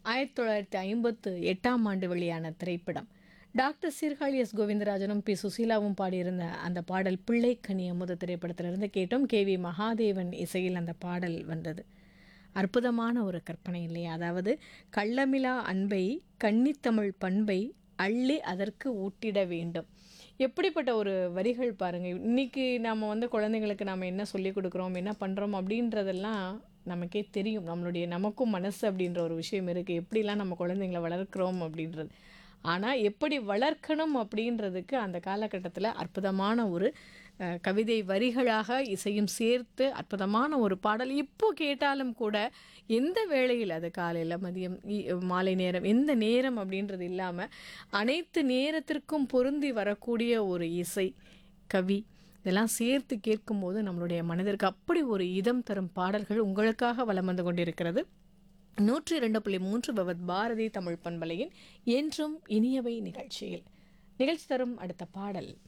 ஆயிரத்தி தொள்ளாயிரத்தி ஐம்பத்து எட்டாம் ஆண்டு வெளியான திரைப்படம் டாக்டர் சீர்காழி எஸ் கோவிந்தராஜனும் பி சுசீலாவும் பாடியிருந்த அந்த பாடல் பிள்ளைக்கனி அமுத திரைப்படத்திலிருந்து கேட்டோம் கே வி மகாதேவன் இசையில் அந்த பாடல் வந்தது அற்புதமான ஒரு கற்பனை இல்லையா அதாவது கள்ளமிலா அன்பை கன்னித்தமிழ் பண்பை அள்ளி அதற்கு ஊட்டிட வேண்டும் எப்படிப்பட்ட ஒரு வரிகள் பாருங்கள் இன்னைக்கு நாம் வந்து குழந்தைங்களுக்கு நாம் என்ன சொல்லிக் கொடுக்குறோம் என்ன பண்ணுறோம் அப்படின்றதெல்லாம் நமக்கே தெரியும் நம்மளுடைய நமக்கும் மனசு அப்படின்ற ஒரு விஷயம் இருக்குது எப்படிலாம் நம்ம குழந்தைங்களை வளர்க்குறோம் அப்படின்றது ஆனால் எப்படி வளர்க்கணும் அப்படின்றதுக்கு அந்த காலகட்டத்தில் அற்புதமான ஒரு அஹ், கவிதை வரிகளாக இசையும் சேர்த்து அற்புதமான ஒரு பாடல் இப்போ கேட்டாலும் கூட எந்த வேளையில் அது காலையில் மதியம் இ- மாலை நேரம் எந்த நேரம் அப்படின்றது இல்லாமல் அனைத்து நேரத்திற்கும் பொருந்தி வரக்கூடிய ஒரு இசை கவி இதெல்லாம் சேர்த்து கேட்கும்போது நம்மளுடைய மனதிற்கு அப்படி ஒரு இதம் தரும் பாடல்கள் உங்களுக்காக வலம் வந்து கொண்டிருக்கிறது நூற்றி இரண்டு புள்ளி மூன்று பவத் பாரதி தமிழ் பண்பலையின் என்றும் இனியவை நிகழ்ச்சியில் நிகழ்ச்சி தரும் அடுத்த பாடல்